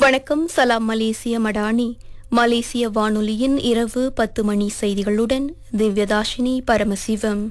வணக்கம் சலாம் மலேசிய மடானி மலேசிய வானொலியின் இரவு பத்து மணி செய்திகளுடன் திவ்யதாஷினி பரமசிவம்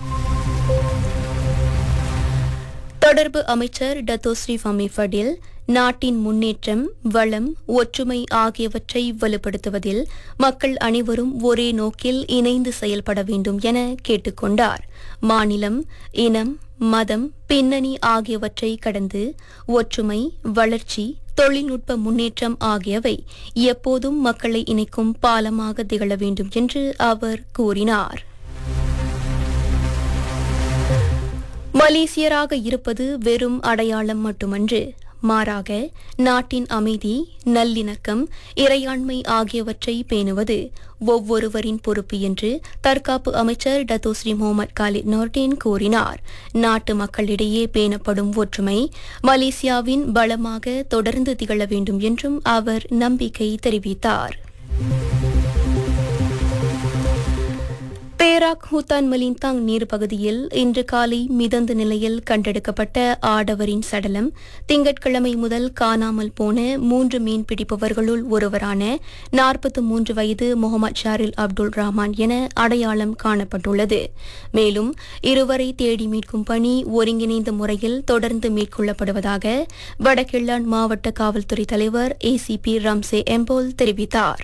தொடர்பு அமைச்சர் டத்தோஸ்ரீ ஃபமி ஃபடில் நாட்டின் முன்னேற்றம் வளம் ஒற்றுமை ஆகியவற்றை வலுப்படுத்துவதில் மக்கள் அனைவரும் ஒரே நோக்கில் இணைந்து செயல்பட வேண்டும் என கேட்டுக்கொண்டார் மாநிலம் இனம் மதம் பின்னணி ஆகியவற்றை கடந்து ஒற்றுமை வளர்ச்சி தொழில்நுட்ப முன்னேற்றம் ஆகியவை எப்போதும் மக்களை இணைக்கும் பாலமாக திகழ வேண்டும் என்று அவர் கூறினார் மலேசியராக இருப்பது வெறும் அடையாளம் மட்டுமன்று மாறாக நாட்டின் அமைதி நல்லிணக்கம் இறையாண்மை ஆகியவற்றை பேணுவது ஒவ்வொருவரின் பொறுப்பு என்று தற்காப்பு அமைச்சர் டத்தோஸ்ரீ முகமது காலித் நோர்டேன் கூறினார் நாட்டு மக்களிடையே பேணப்படும் ஒற்றுமை மலேசியாவின் பலமாக தொடர்ந்து திகழ வேண்டும் என்றும் அவர் நம்பிக்கை தெரிவித்தார் பேராக் ஹூத்தான் மலிந்தாங் நீர் பகுதியில் இன்று காலை மிதந்த நிலையில் கண்டெடுக்கப்பட்ட ஆடவரின் சடலம் திங்கட்கிழமை முதல் காணாமல் போன மூன்று மீன் பிடிப்பவர்களுள் ஒருவரான நாற்பத்தி மூன்று வயது முகமது ஷாரில் அப்துல் ரஹ்மான் என அடையாளம் காணப்பட்டுள்ளது மேலும் இருவரை தேடி மீட்கும் பணி ஒருங்கிணைந்த முறையில் தொடர்ந்து மேற்கொள்ளப்படுவதாக வடகிழான் மாவட்ட காவல்துறை தலைவர் ஏசிபி ரம்சே எம்போல் தெரிவித்தார்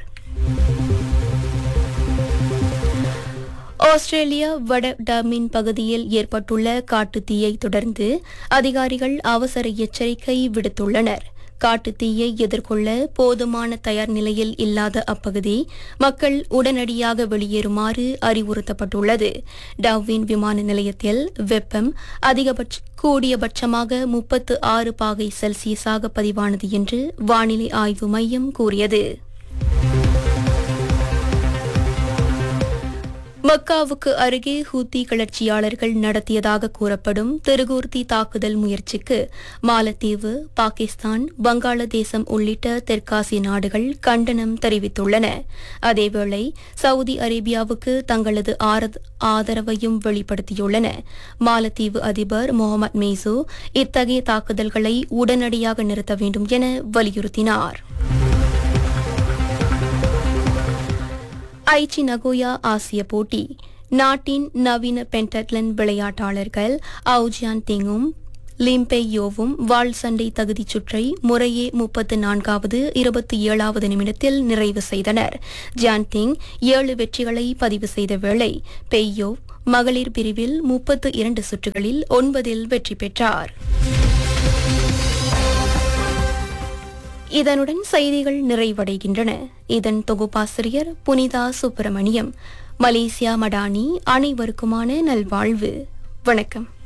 ஆஸ்திரேலியா வட டமின் பகுதியில் ஏற்பட்டுள்ள காட்டுத் தீயை தொடர்ந்து அதிகாரிகள் அவசர எச்சரிக்கை விடுத்துள்ளனர் காட்டுத் தீயை எதிர்கொள்ள போதுமான தயார் நிலையில் இல்லாத அப்பகுதி மக்கள் உடனடியாக வெளியேறுமாறு அறிவுறுத்தப்பட்டுள்ளது டவ்வின் விமான நிலையத்தில் வெப்பம் அதிகபட்ச கூடியபட்சமாக முப்பத்து ஆறு பாகை செல்சியஸாக பதிவானது என்று வானிலை ஆய்வு மையம் கூறியது மக்காவுக்கு அருகே ஹூத்தி கிளர்ச்சியாளர்கள் நடத்தியதாக கூறப்படும் திருகூர்த்தி தாக்குதல் முயற்சிக்கு மாலத்தீவு பாகிஸ்தான் வங்காளதேசம் உள்ளிட்ட தெற்காசிய நாடுகள் கண்டனம் தெரிவித்துள்ளன அதேவேளை சவுதி அரேபியாவுக்கு தங்களது ஆரத்- ஆதரவையும் வெளிப்படுத்தியுள்ளன மாலத்தீவு அதிபர் முகமது மெய்சு இத்தகைய தாக்குதல்களை உடனடியாக நிறுத்த வேண்டும் என வலியுறுத்தினார் ஐச்சி நகோயா ஆசிய போட்டி நாட்டின் நவீன பென்டட்லன் விளையாட்டாளர்கள் அவுஜியான் திங்கும் லிம்பெய்யோவும் வாள் சண்டை தகுதிச் சுற்றை முறையே முப்பத்து நான்காவது இருபத்தி ஏழாவது நிமிடத்தில் நிறைவு செய்தனர் ஜான் திங் ஏழு வெற்றிகளை பதிவு செய்த வேளை பெய்யோ மகளிர் பிரிவில் முப்பத்து இரண்டு சுற்றுகளில் ஒன்பதில் வெற்றி பெற்றார் இதனுடன் செய்திகள் நிறைவடைகின்றன இதன் தொகுப்பாசிரியர் புனிதா சுப்பிரமணியம் மலேசியா மடானி அனைவருக்குமான நல்வாழ்வு வணக்கம்